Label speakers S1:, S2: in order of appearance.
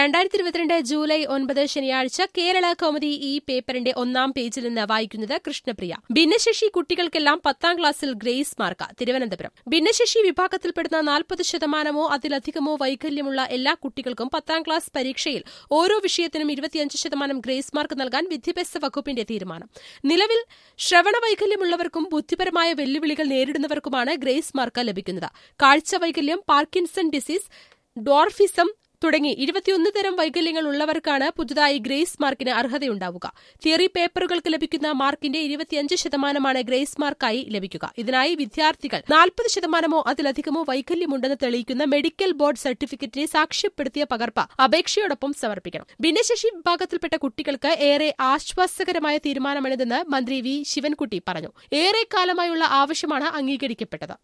S1: രണ്ടായിരത്തി ഇരുപത്തിരണ്ട് ജൂലൈ ഒൻപത് ശനിയാഴ്ച കേരള കൗമുദി ഈ പേപ്പറിന്റെ ഒന്നാം പേജിൽ നിന്ന് വായിക്കുന്നത് കൃഷ്ണപ്രിയ ഭിന്നശേഷി കുട്ടികൾക്കെല്ലാം പത്താം ക്ലാസ്സിൽ ഗ്രേസ് മാർക്ക് തിരുവനന്തപുരം ഭിന്നശേഷി വിഭാഗത്തിൽപ്പെടുന്ന നാൽപ്പത് ശതമാനമോ അതിലധികമോ വൈകല്യമുള്ള എല്ലാ കുട്ടികൾക്കും പത്താം ക്ലാസ് പരീക്ഷയിൽ ഓരോ വിഷയത്തിനും ഇരുപത്തിയഞ്ച് ശതമാനം ഗ്രേസ് മാർക്ക് നൽകാൻ വിദ്യാഭ്യാസ വകുപ്പിന്റെ തീരുമാനം നിലവിൽ ശ്രവണ വൈകല്യമുള്ളവർക്കും ബുദ്ധിപരമായ വെല്ലുവിളികൾ നേരിടുന്നവർക്കുമാണ് ഗ്രേസ് മാർക്ക് ലഭിക്കുന്നത് കാഴ്ച വൈകല്യം പാർക്കിൻസൺ ഡിസീസ് ഡോർഫിസം തുടങ്ങി ഇരുപത്തിയൊന്ന് തരം വൈകല്യങ്ങൾ ഉള്ളവർക്കാണ് പുതുതായി ഗ്രേസ് മാർക്കിന് അർഹതയുണ്ടാവുക തിയറി പേപ്പറുകൾക്ക് ലഭിക്കുന്ന മാർക്കിന്റെ ഇരുപത്തിയഞ്ച് ശതമാനമാണ് ഗ്രേസ് മാർക്കായി ലഭിക്കുക ഇതിനായി വിദ്യാർത്ഥികൾ നാൽപ്പത് ശതമാനമോ അതിലധികമോ വൈകല്യമുണ്ടെന്ന് തെളിയിക്കുന്ന മെഡിക്കൽ ബോർഡ് സർട്ടിഫിക്കറ്റിനെ സാക്ഷ്യപ്പെടുത്തിയ പകർപ്പ് അപേക്ഷയോടൊപ്പം സമർപ്പിക്കണം ഭിന്നശേഷി വിഭാഗത്തിൽപ്പെട്ട കുട്ടികൾക്ക് ഏറെ ആശ്വാസകരമായ തീരുമാനമാണിതെന്ന് മന്ത്രി വി ശിവൻകുട്ടി പറഞ്ഞു ഏറെ കാലമായുള്ള ആവശ്യമാണ് അംഗീകരിക്കപ്പെട്ടത്